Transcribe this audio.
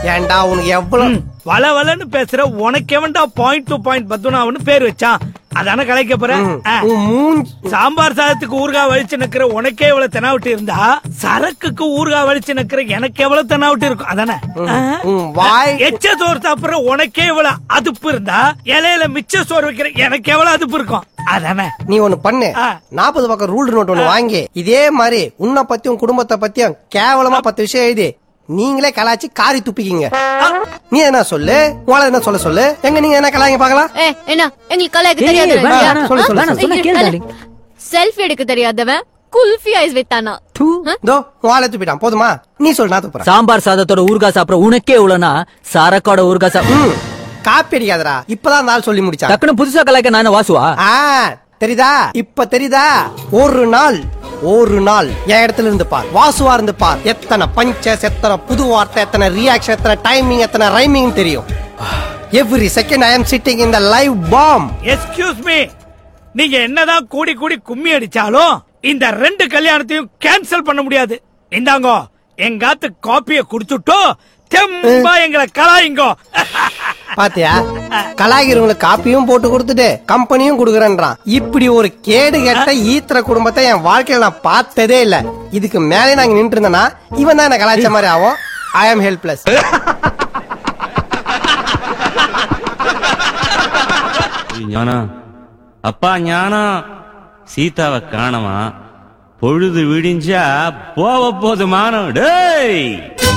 ஏன்டா உனக்கு எவ்வளவு வள வளன்னு பேசுற உனக்கு எவன்டா பாயிண்ட் டு பாயிண்ட் பத்துனாவுன்னு பேர் வச்சான் அதானே கலைக்க போற ஆ. உன் மூஞ்சி சாம்பார் சாதத்துக்கு ஊறுகாய் வலிச்சு நிக்கிற உனக்கே எவ்வளவு தெனாவட்டு இருந்தா சரக்குக்கு ஊறுகாய் வலிச்சு நிக்கிற எனக்கு எவ்வளவு தெனாவட்டு இருக்கும் அதானே ஆ? உன் வாய் எச்ச சோறு சாப்பிடுற உனக்கே எவ்வளவு அதுப்பு இருந்தா இலையில மிச்ச சோறு வைக்கிற எனக்கு எவ்வளவு அதுப்பு இருக்கும் அதானே நீ ஒண்ணு பண்ணு ஆ. நாற்பது பக்கம் ரூல் நோட் ஒண்ணு வாங்கி இதே மாதிரி உன்னை பத்தியும் குடும்பத்தை பத்தியும் கேவலமா பத்து விஷயம் எழுதி நீங்களே கலாச்சி காரி துப்பிக்கிங்க நீ என்ன சொல்லு உங்களை என்ன சொல்ல சொல்லு எங்க நீங்க என்ன கலாய்ங்க பாக்கலாம் ஏ என்ன எங்களுக்கு கலாய்க்க ஏய், தெரியாது வேணாம், வேணாம், சொல்லு, சொல்லு, வேணாம், சொன்னா கேளு, darling. செல்ஃபி எடுக்க தெரியாதவன் குல்ஃபி ஐஸ் வித்தானா தூ. இதோ வாழை துப்பிட்டான் போதுமா நீ சொல்லு நான் துப்புறேன் சாம்பார் சாதத்தோட ஊறுகாய் சாப்பிட உனக்கே இவ்வளவுனா சரக்கோட ஊறுகாய் சாப்பிட ம், காப்பி அடிக்காதடா இப்பதான் அந்த ஆள் சொல்லி முடிச்சா டக்குனு புதுசா கலாய்க்க நான் வாசுவா ஆ தெரியுதா இப்ப தெரியுதா ஒரு நாள் ஒரு நாள் என் இடத்துல இருந்து பார் வாசுவா இருந்து பார் எத்தனை பஞ்சஸ் எத்தனை புது வார்த்தை எத்தனை ரியாக்ஷன் எத்தனை டைமிங் எத்தனை ரைமிங் தெரியும் every second I am sitting in the live bomb excuse me நீங்க என்னதான் கூடி கூடி கும்மி அடிச்சாலும் இந்த ரெண்டு கல்யாணத்தையும் கேன்சல் பண்ண முடியாது இந்தாங்கோ எங்காத்து காப்பிய குடுத்துட்டோ தெம்பா எங்களை கலாயிங்கோ பாத்தியா கலாகிரவங்களுக்கு காப்பியும் போட்டு கொடுத்துட்டு கம்பெனியும் கொடுக்குறேன்றான் இப்படி ஒரு கேடு கெட்ட ஈத்திர குடும்பத்தை என் வாழ்க்கையில நான் பார்த்ததே இல்ல இதுக்கு மேலே நாங்க நின்று இருந்தேன்னா இவன் தான் என்ன கலாய்ச்ச மாதிரி ஆகும் ஐ ஆம் ஹெல்ப்லெஸ் ஞானா அப்பா ஞானா சீதாவை காணமா பொழுது விடிஞ்சா போக போது மானம் டேய்